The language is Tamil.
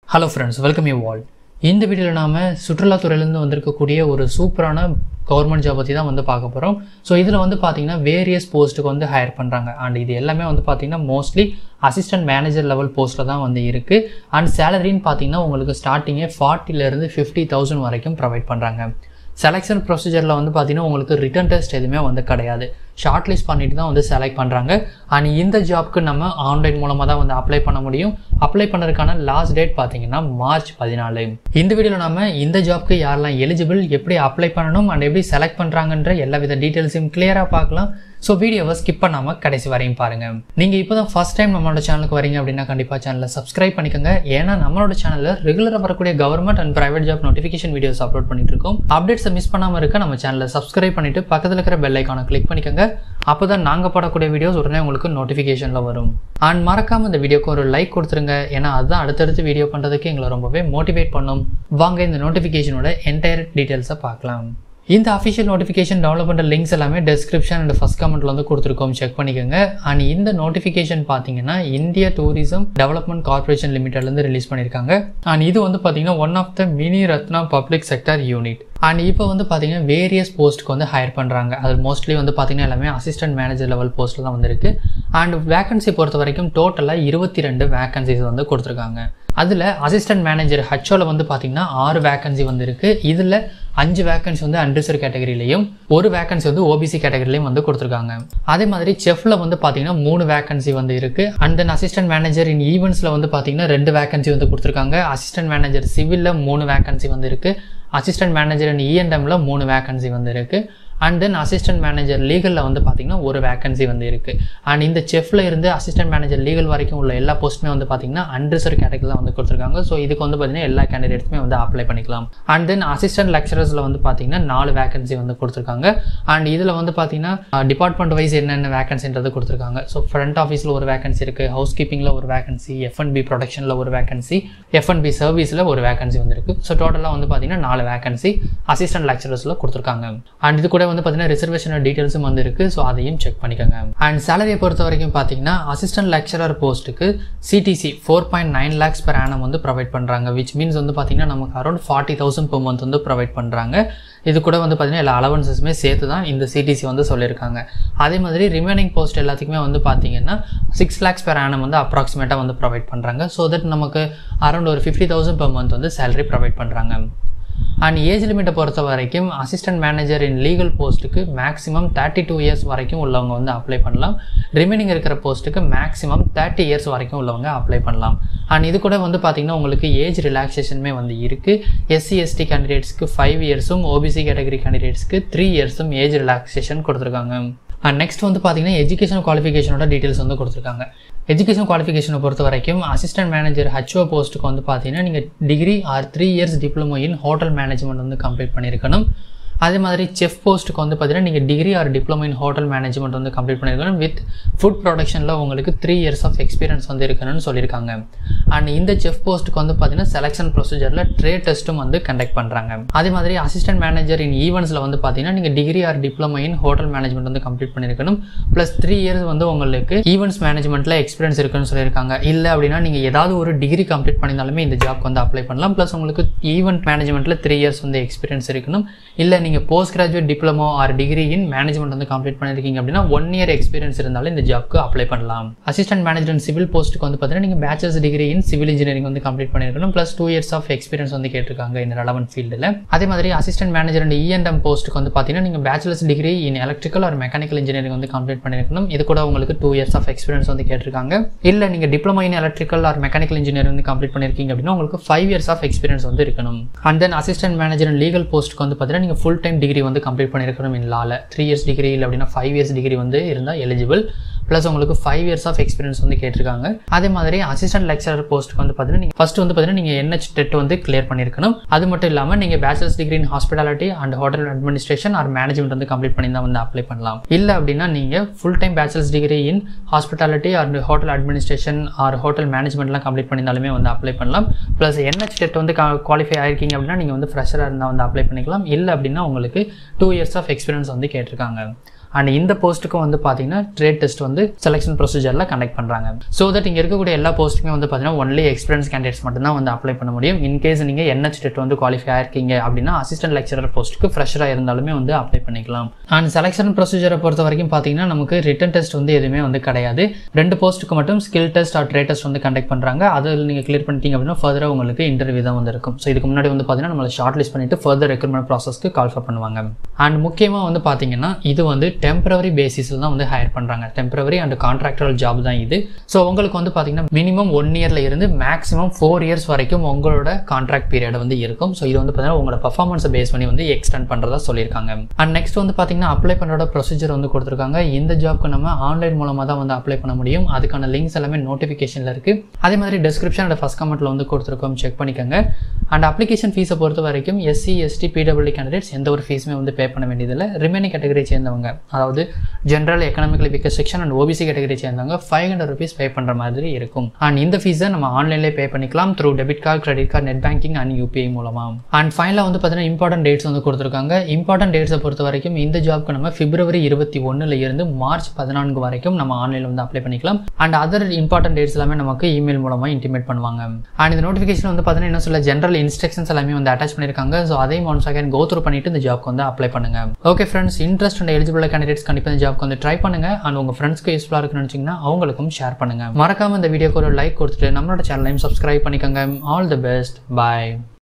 hello friends welcome you all இந்த வீடியோவில் நாம் சுற்றுலாத்துறையிலேருந்து வந்திருக்கக்கூடிய ஒரு சூப்பரான கவர்மெண்ட் ஜாப் பற்றி தான் வந்து பார்க்க போகிறோம் ஸோ இதில் வந்து பார்த்தீங்கன்னா வேரியஸ் போஸ்ட்டுக்கு வந்து ஹையர் பண்ணுறாங்க அண்ட் இது எல்லாமே வந்து பார்த்தீங்கன்னா மோஸ்ட்லி அசிஸ்டன்ட் மேனேஜர் லெவல் போஸ்ட்டில் தான் வந்து இருக்குது அண்ட் சேலரின்னு பார்த்தீங்கன்னா உங்களுக்கு ஸ்டார்டிங்கே ஃபார்ட்டிலேருந்து ஃபிஃப்டி தௌசண்ட் வரைக்கும் ப்ரொவைட் பண்ணுறாங்க செலெக்ஷன் ப்ரொசீஜரில் வந்து பார்த்தீங்கன்னா உங்களுக்கு ரிட்டன் டெஸ்ட் எதுவுமே வந்து கிடையாது ஷார்ட் லிஸ்ட் பண்ணிட்டு தான் வந்து செலக்ட் பண்ணுறாங்க அண்ட் இந்த ஜாப்க்கு நம்ம ஆன்லைன் மூலமாக தான் வந்து அப்ளை பண்ண முடியும் அப்ளை பண்ணுறதுக்கான லாஸ்ட் டேட் பார்த்தீங்கன்னா மார்ச் பதினாலு இந்த வீடியோவில் நம்ம இந்த ஜாப்க்கு யாரெல்லாம் எலிஜிபிள் எப்படி அப்ளை பண்ணணும் அண்ட் எப்படி செலக்ட் பண்ணுறாங்கன்ற எல்லா வித டீட்டெயில்ஸையும் கிளியராக பார்க்கலாம் ஸோ வீடியோவை ஸ்கிப் பண்ணாமல் கடைசி வரையும் பாருங்கள் நீங்கள் இப்போ தான் ஃபஸ்ட் டைம் நம்மளோட சேனலுக்கு வரீங்க அப்படின்னா கண்டிப்பாக சேனலை சப்ஸ்கிரைப் பண்ணிக்கோங்க ஏன்னா நம்மளோட சேனலில் ரெகுலராக வரக்கூடிய government and private job notification videos upload பண்ணிட்டு இருக்கோம் அப்டேட்ஸை மிஸ் பண்ணாமல் இருக்க நம்ம சேனலை சப்ஸ்கிரைப் பண்ணிட்டு பக்கத்தில் இருக்கிற பெல் ஐக்கானை கிளிக் பண்ணிக்கோங்க அப்போ தான் நாங்கள் போடக்கூடிய வீடியோஸ் உடனே உங்களுக்கு நோட்டிஃபிகேஷனில் வரும் அண்ட் மறக்காமல் இந்த வீடியோக்கு ஒரு லைக் கொடுத்துருங்க ஏன்னா அதுதான் அடுத்தடுத்து வீடியோ பண்ணுறதுக்கு எங்களை ரொம்பவே மோட்டிவேட் பண்ணும் வாங்க இந்த நோட்டிஃபிகேஷனோட என்டையர் டீட்டெயில்ஸை பார்க்கலாம் இந்த அஃபிஷியல் நோட்டிஃபிகேஷன் டவுன்லோட் பண்ணுற லிங்க்ஸ் எல்லாமே டெஸ்கிரிப்ஷன் அண்ட் ஃபஸ்ட் கமெண்ட்ல வந்து கொடுத்துருக்கோம் செக் பண்ணிக்கோங்க அண்ட் இந்த நோட்டிஃபிகேஷன் பார்த்தீங்கன்னா இந்திய டூரிசம் டெவலப்மெண்ட் கார்பரேஷன் லிமிடெட்லேருந்து ரிலீஸ் பண்ணியிருக்காங்க அண்ட் இது வந்து பார்த்தீங்கன்னா one of the mini Ratna public sector unit and இப்போ வந்து பார்த்தீங்கன்னா வேரியஸ் போஸ்ட்டுக்கு வந்து ஹையர் பண்ணுறாங்க அது மோஸ்ட்லி வந்து பார்த்தீங்கன்னா எல்லாமே அசிஸ்டன்ட் மேனேஜர் லெவல் போஸ்ட்டில் தான் வந்திருக்கு அண்ட் வேகன்சி பொறுத்த வரைக்கும் டோட்டலாக இருபத்தி ரெண்டு வேகன்சிஸ் வந்து கொடுத்துருக்காங்க அதில் அசிஸ்டன்ட் மேனேஜர் ஹச்ஓவில் வந்து பார்த்தீங்கன்னா ஆறு வேகன்சி வந்து இருக்குது இதில் அஞ்சு வேகன்சி வந்து அன்ரிசர்வ் கேட்டகரியிலையும் ஒரு வேகன்சி வந்து ஓபிசி கேட்டகரிலையும் வந்து கொடுத்துருக்காங்க அதே மாதிரி செஃப்ல வந்து பார்த்தீங்கன்னா மூணு வேகன்சி வந்து இருக்கு and then assistant manager in ஈவெண்ட்ஸில் வந்து பார்த்தீங்கன்னா ரெண்டு வேகன்சி வந்து கொடுத்துருக்காங்க அசிஸ்டன்ட் மேனேஜர் சிவிலில் மூணு வேகன்சி வந்து இருக்கு அசிஸ்டன்ட் மேனேஜர் இன் இஎன்எம்ல மூணு வேகன்சி வந்து இருக்கு அண்ட் தென் அசிஸ்டன்ட் மேனேஜர் லீகலில் வந்து பார்த்தீங்கன்னா ஒரு வேகன்சி வந்து இருக்குது அண்ட் இந்த செஃப்ல இருந்து அசிஸ்டன்ட் மேனேஜர் லீகல் வரைக்கும் உள்ள எல்லா போஸ்ட்டுமே வந்து பார்த்தீங்கன்னா அன்ரிசர்வ் கேட்டகரி தான் வந்து கொடுத்துருக்காங்க ஸோ இதுக்கு வந்து பார்த்தீங்கன்னா எல்லா கேண்டிடேட்ஸுமே வந்து அப்ளை பண்ணிக்கலாம் அண்ட் தென் அசிஸ்டன்ட் லெக்சரர்ஸில் வந்து பார்த்தீங்கன்னா நாலு வேகன்சி வந்து கொடுத்துருக்காங்க அண்ட் இதில் வந்து பார்த்தீங்கன்னா டிபார்ட்மெண்ட் வைஸ் என்னென்ன வேகன்சின்றது கொடுத்துருக்காங்க ஸோ ஃப்ரண்ட் ஆஃபீஸில் ஒரு வேகன்சி இருக்குது ஹவுஸ் கீப்பிங்கில் ஒரு வேகன்சி எஃப்என்பி ப்ரொடக்ஷனில் ஒரு வேகன்சி எஃப்என்பி சர்வீஸில் ஒரு வேகன்சி வந்து இருக்குது ஸோ டோட்டலாக வந்து பார்த்தீங்கன்னா நாலு வேகன்சி அசிஸ்டன்ட் லெக்சரர்ஸில் கொடுத்துருக்காங்க அண்ட் இது கூட வந்து பார்த்தீங்கன்னா ரிசர்வேஷன் டீட்டெயில்ஸும் வந்து இருக்குது ஸோ அதையும் செக் பண்ணிக்கோங்க அண்ட் சேலரியை பொறுத்த வரைக்கும் பார்த்தீங்கன்னா அசிஸ்டன்ட் லெக்சரர் போஸ்ட்டுக்கு CTC four point nine lakhs per annum வந்து ப்ரொவைட் பண்ணுறாங்க விச் மீன்ஸ் வந்து பார்த்தீங்கன்னா நமக்கு around forty thousand per month வந்து ப்ரொவைட் பண்ணுறாங்க இது கூட வந்து பார்த்தீங்கன்னா எல்லா அலவன்சஸுமே சேர்த்து தான் இந்த சிடிசி வந்து சொல்லியிருக்காங்க அதே மாதிரி ரிமைனிங் போஸ்ட் எல்லாத்துக்குமே வந்து பார்த்தீங்கன்னா சிக்ஸ் லேக்ஸ் பெர் ஆனம் வந்து அப்ராக்சிமேட்டாக வந்து ப்ரொவைட் பண்ணுறாங்க ஸோ தட் நமக்கு அரௌண்ட் ஒரு ஃபிஃப்டி தௌசண்ட் per மந்த் வந்து சேலரி ப்ரொவைட் பண்ணுறாங்க அண்ட் ஏஜ் லிமிட்டை பொறுத்த வரைக்கும் அசிஸ்டன்ட் மேனேஜர் இன் லீகல் போஸ்ட்டுக்கு மேக்ஸிமம் தேர்ட்டி டூ இயர்ஸ் வரைக்கும் உள்ளவங்க வந்து அப்ளை பண்ணலாம் ரிமைனிங் இருக்கிற போஸ்ட்டுக்கு மேக்ஸிமம் தேர்ட்டி இயர்ஸ் வரைக்கும் உள்ளவங்க அப்ளை பண்ணலாம் அண்ட் இது கூட வந்து பார்த்திங்கன்னா உங்களுக்கு ஏஜ் ரிலாக்ஸேஷனுமே வந்து இருக்குது எஸ்சி எஸ்டி கேண்டிடேட்ஸ்க்கு ஃபைவ் இயர்ஸும் ஓபிசி கேட்டகரி கேண்டிடேட்ஸ்க்கு த்ரீ இயர்ஸும் ஏஜ் ரிலாக்ஸேஷன் கொடுத்துருக்காங்க அண்ட் நெக்ஸ்ட் வந்து பார்த்தீங்கன்னா எஜுகேஷன் குவாலிஃபிகேஷனோட டீட்டெயில்ஸ் வந்து கொடுத்துருக்காங்க எஜுகேஷன் குவாலிஃபிகேஷனை பொறுத்த வரைக்கும் அசிஸ்டன்ட் மேனேஜர் ஹச்ஓ போஸ்ட்டுக்கு வந்து பார்த்தீங்கன்னா நீங்கள் degree or three years diploma in hotel management வந்து கம்ப்ளீட் பண்ணியிருக்கணும் அதே மாதிரி செஃப் போஸ்ட்டுக்கு வந்து பார்த்தீங்கன்னா நீங்கள் degree or diploma in hotel management வந்து கம்ப்ளீட் பண்ணியிருக்கணும் வித் ஃபுட் ப்ரொடக்ஷனில் உங்களுக்கு த்ரீ இயர்ஸ் ஆஃப் எக்ஸ்பீரியன்ஸ் வந்து இருக்கணும்னு சொல்லியிருக்காங்க அண்ட் இந்த செஃப் போஸ்ட்டுக்கு வந்து பார்த்தீங்கன்னா செலெக்ஷன் ப்ரொசீஜரில் ட்ரேட் டெஸ்ட்டும் வந்து கண்டக்ட் பண்ணுறாங்க அதே மாதிரி அசிஸ்டன்ட் மேனேஜர் இன் ஈவெண்ட்ஸில் வந்து பார்த்தீங்கன்னா நீங்கள் degree or diploma in hotel management வந்து கம்ப்ளீட் பண்ணியிருக்கணும் ப்ளஸ் த்ரீ இயர்ஸ் வந்து உங்களுக்கு ஈவெண்ட்ஸ் மேனேஜ்மெண்ட்டில் எக்ஸ்பீரியன்ஸ் இருக்குன்னு சொல்லியிருக்காங்க இல்லை அப்படின்னா நீங்கள் ஏதாவது ஒரு டிகிரி கம்ப்ளீட் பண்ணியிருந்தாலுமே இந்த ஜாப்க்கு வந்து அப்ளை பண்ணலாம் ப்ளஸ் உங்களுக்கு ஈவெண்ட் மேனேஜ்மெண்ட்டில் த்ரீ இயர்ஸ் வந்து எக்ஸ்பீரியன்ஸ் இருக்கணும் இல்லை நீங்கள் post graduate diploma or degree in management வந்து கம்ப்ளீட் பண்ணியிருக்கீங்க அப்படின்னா ஒன் இயர் எக்ஸ்பீரியன்ஸ் இருந்தாலும் இந்த ஜாப்க்கு அப்ளை பண்ணலாம் அசிஸ்டன்ட் மேனேஜர் இன் சிவில் போஸ்ட்டுக்கு வந்து பார்த்தீங்கன்னா நீங்கள் bachelors degree in civil engineering வந்து கம்ப்ளீட் பண்ணியிருக்கணும் plus two years of experience வந்து கேட்டிருக்காங்க இந்த ரெலவென்ட் ஃபீல்டில் அதே மாதிரி அசிஸ்டன்ட் மேனேஜர் அண்ட் இஎன்எம் போஸ்ட்டுக்கு வந்து பார்த்தீங்கன்னா நீங்கள் bachelors degree in electrical or mechanical engineering வந்து கம்ப்ளீட் பண்ணியிருக்கணும் இது கூட உங்களுக்கு டூ இயர்ஸ் ஆஃப் எக்ஸ்பீரியன்ஸ் வந்து கேட்டிருக்காங்க இல்லை நீங்கள் diploma in electrical or mechanical engineering வந்து கம்ப்ளீட் பண்ணியிருக்கீங்க அப்படின்னா உங்களுக்கு ஃபைவ் இயர்ஸ் ஆஃப் எக்ஸ்பீரியன்ஸ் வந்து இருக்கணும் and then assistant manager and legal போஸ்ட்டுக்கு வந்து பார்த்தீங்கன்னா நீங்கள் ஃபுல் டைம் டிகிரி வந்து கம்ப்ளீட் பண்ணியிருக்கணும் இன் லால த்ரீ இயர்ஸ் டிகிரி இல்லை அப்படின்னா ஃபைவ் இயர்ஸ் டிகிரி வந்து இருந்தால் எலிஜிபிள் ப்ளஸ் உங்களுக்கு ஃபைவ் இயர்ஸ் ஆஃப் எக்ஸ்பீரியன்ஸ் வந்து கேட்டிருக்காங்க அதே மாதிரி அசிஸ்டன்ட் லெக்சரர் போஸ்ட்டுக்கு வந்து பார்த்தீங்கன்னா நீங்கள் ஃபஸ்ட் வந்து பார்த்தீங்கன்னா நீங்கள் என்ஹெச் டெட் வந்து கிளியர் பண்ணியிருக்கணும் அது மட்டும் இல்லாமல் நீங்கள் bachelors degree in hospitality and hotel administration or management வந்து கம்ப்ளீட் பண்ணி தான் வந்து அப்ளை பண்ணலாம் இல்லை அப்படின்னா நீங்கள் full time bachelors degree in hospitality and hotel administration or hotel மேனேஜ்மெண்ட்லாம் கம்ப்ளீட் பண்ணியிருந்தாலுமே வந்து அப்ளை பண்ணலாம் ப்ளஸ் என்ஹெச் டெட் வந்து குவாலிஃபை ஆயிருக்கீங்க அப்படின்னா நீங்கள் வந்து ஃப்ரெஷராக இருந்தால் வந்து அப்ளை பண்ணிக்கலாம் இல்லை அப்படின்னா உங்களுக்கு டூ இயர்ஸ் ஆஃப் எக்ஸ்பீரியன்ஸ் வந்து கேட்டிருக்காங்க அண்ட் இந்த போஸ்ட்டுக்கும் வந்து பார்த்தீங்கன்னா ட்ரேட் டெஸ்ட் வந்து செலெக்ஷன் ப்ரொசீஜரில் கண்டக்ட் பண்ணுறாங்க ஸோ தட் இங்கே இருக்கக்கூடிய எல்லா போஸ்ட்டுமே வந்து பார்த்தீங்கன்னா ஒன்லி எக்ஸ்பீரியன்ஸ் கேண்டிடேட்ஸ் மட்டும்தான் வந்து அப்ளை பண்ண முடியும் இன்கேஸ் நீங்கள் என்ஹெச் டெட் வந்து குவாலிஃபை ஆயிருக்கீங்க அப்படின்னா அசிஸ்டன்ட் லெக்சரர் போஸ்ட்டுக்கு ஃப்ரெஷராக இருந்தாலுமே வந்து அப்ளை பண்ணிக்கலாம் அண்ட் செலெக்ஷன் ப்ரொசீஜரை பொறுத்த வரைக்கும் பார்த்தீங்கன்னா நமக்கு ரிட்டன் டெஸ்ட் வந்து எதுவுமே வந்து கிடையாது ரெண்டு போஸ்ட்டுக்கு மட்டும் skill test or trade test வந்து கண்டக்ட் பண்ணுறாங்க அதில் நீங்கள் கிளியர் பண்ணிட்டீங்க அப்படின்னா ஃபர்தராக உங்களுக்கு இன்டர்வியூ தான் வந்து இருக்கும் ஸோ இதுக்கு முன்னாடி வந்து பார்த்தீங்கன்னா நம்மளை ஷார்ட் லிஸ்ட் பண்ணிட்டு ஃபர்தர் ரெக்ரூட்மெண்ட் ப்ராசஸ்க்கு கால்ஃபர் பண்ணுவாங்க அண்ட் முக்கியமாக வந்து பார்த்தீங்கன்னா இது வந்து டெம்பரவரி பேசிஸில் தான் வந்து ஹையர் பண்ணுறாங்க டெம்பரவரி அண்ட் கான்ட்ராக்டரல் ஜாப் தான் இது ஸோ உங்களுக்கு வந்து பார்த்தீங்கன்னா மினிமம் ஒன் இயரில் இருந்து மேக்ஸிமம் ஃபோர் இயர்ஸ் வரைக்கும் உங்களோட கான்ட்ராக்ட் பீரியட் வந்து இருக்கும் ஸோ இது வந்து பார்த்தீங்கன்னா உங்களோட பர்ஃபார்மன்ஸை பேஸ் பண்ணி வந்து எக்ஸ்டெண்ட் பண்ணுறதா சொல்லியிருக்காங்க அண்ட் நெக்ஸ்ட் வந்து பார்த்தீங்கன்னா அப்ளை பண்ணுறோட ப்ரொசீஜர் வந்து கொடுத்துருக்காங்க இந்த ஜாப்க்கு நம்ம ஆன்லைன் மூலமாக தான் வந்து அப்ளை பண்ண முடியும் அதுக்கான லிங்க்ஸ் எல்லாமே நோட்டிஃபிகேஷனில் இருக்குது அதே மாதிரி டிஸ்கிரிப்ஷன் அண்ட் ஃபஸ்ட் கமெண்ட்டில் வந்து கொடுத்துருக்கோம் செக் பண்ணிக்கோங்க அண்ட் அப்ளிகேஷன் ஃபீஸை பொறுத்த வரைக்கும் எஸ்சி எஸ்டி பிடபிள்யூ கேண்டிடேட்ஸ் எந்த ஒரு ஃபீஸுமே வந்து பே பண்ண வேண்டியதில்லை ரிமைனிங் கேட்டகரி சேர்ந்தவங்க அதாவது general economically weaker section and OBC category சேர்ந்தவங்க ஃபைவ் ஹண்ட்ரட் ருபீஸ் பே பண்ணுற மாதிரி இருக்கும் அண்ட் இந்த ஃபீஸை நம்ம ஆன்லைன்லேயே பே பண்ணிக்கலாம் through debit card credit card net banking and UPI மூலமாக அண்ட் ஃபைனலாக வந்து பார்த்தீங்கன்னா இம்பார்ட்டன்ட் டேட்ஸ் வந்து கொடுத்துருக்காங்க இம்பார்ட்டன்ட் டேட்ஸை பொறுத்த வரைக்கும் இந்த ஜாப்க்கு நம்ம பிப்ரவரி இருபத்தி ஒன்றில் இருந்து மார்ச் பதினான்கு வரைக்கும் நம்ம ஆன்லைனில் வந்து அப்ளை பண்ணிக்கலாம் அண்ட் அதர் இம்பார்ட்டன்ட் டேட்ஸ் எல்லாமே நமக்கு இமெயில் மூலமாக இன்டிமேட் பண்ணுவாங்க அண்ட் இந்த நோட்டிஃபிகேஷன் வந்து பார்த்தீங்கன்னா என்ன சொல்ல ஜென்ரல் இன்ஸ்ட்ரக்ஷன்ஸ் எல்லாமே வந்து அட்டாச் பண்ணியிருக்காங்க ஸோ அதையும் ஒன் செகண்ட் கோ த்ரூ பண்ணிட்டு இந்த ஜாப்க்கு வந்து அப்ளை பண்ணுங்க okay friends interest and eligible candidates கண்டிப்பாக இந்த ஜாப்க்கு வந்து ட்ரை பண்ணுங்க அண்ட் உங்கள் ஃப்ரெண்ட்ஸ்க்கு யூஸ்ஃபுல்லாக இருக்குன்னு நினச்சிங்கன்னா அவங்களுக்கும் ஷேர் பண்ணுங்க மறக்காம இந்த வீடியோக்கு ஒரு லைக் கொடுத்துட்டு நம்மளோட சேனலையும் சப்ஸ்கிரைப் பண்ணிக்கோங்க ஆல் தி பெஸ்ட் பாய்